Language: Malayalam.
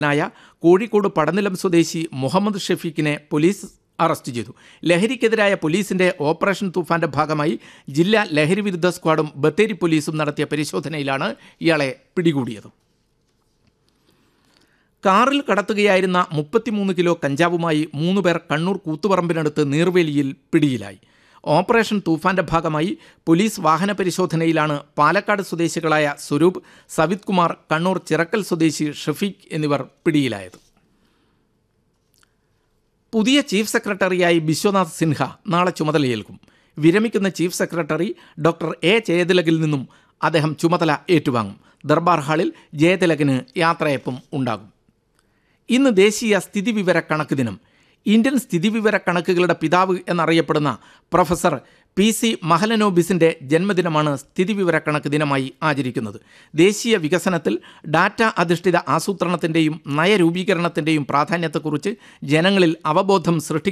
നായ കോഴിക്കോട് പടനിലം സ്വദേശി മുഹമ്മദ് ഷഫീഖിനെ പോലീസ് അറസ്റ്റ് ചെയ്തു ലഹരിക്കെതിരായ പോലീസിന്റെ ഓപ്പറേഷൻ തൂഫാന്റെ ഭാഗമായി ജില്ലാ ലഹരി വിരുദ്ധ സ്ക്വാഡും ബത്തേരി പോലീസും നടത്തിയ പരിശോധനയിലാണ് ഇയാളെ പിടികൂടിയത് കാറിൽ കടത്തുകയായിരുന്ന മുപ്പത്തിമൂന്ന് കിലോ കഞ്ചാവുമായി മൂന്ന് പേർ കണ്ണൂർ കൂത്തുപറമ്പിനടുത്ത് നീർവേലിയിൽ പിടിയിലായി ഓപ്പറേഷൻ തൂഫാന്റെ ഭാഗമായി പോലീസ് വാഹന പരിശോധനയിലാണ് പാലക്കാട് സ്വദേശികളായ സ്വരൂപ് സവിത് കുമാർ കണ്ണൂർ ചിറക്കൽ സ്വദേശി ഷഫീഖ് എന്നിവർ പിടിയിലായത് പുതിയ ചീഫ് സെക്രട്ടറിയായി ബിശ്വനാഥ് സിൻഹ നാളെ ചുമതലയേൽക്കും വിരമിക്കുന്ന ചീഫ് സെക്രട്ടറി ഡോക്ടർ എ ജയതിലകിൽ നിന്നും അദ്ദേഹം ചുമതല ഏറ്റുവാങ്ങും ദർബാർ ഹാളിൽ ജയതിലകിന് യാത്രയപ്പും ഉണ്ടാകും ഇന്ന് ദേശീയ സ്ഥിതിവിവര കണക്ക് ദിനം ഇന്ത്യൻ സ്ഥിതിവിവര കണക്കുകളുടെ പിതാവ് എന്നറിയപ്പെടുന്ന പ്രൊഫസർ പി സി മഹലനോബിസിൻ്റെ ജന്മദിനമാണ് സ്ഥിതിവിവര കണക്ക് ദിനമായി ആചരിക്കുന്നത് ദേശീയ വികസനത്തിൽ ഡാറ്റ അധിഷ്ഠിത ആസൂത്രണത്തിൻ്റെയും നയരൂപീകരണത്തിൻ്റെയും പ്രാധാന്യത്തെക്കുറിച്ച് ജനങ്ങളിൽ അവബോധം സൃഷ്ടി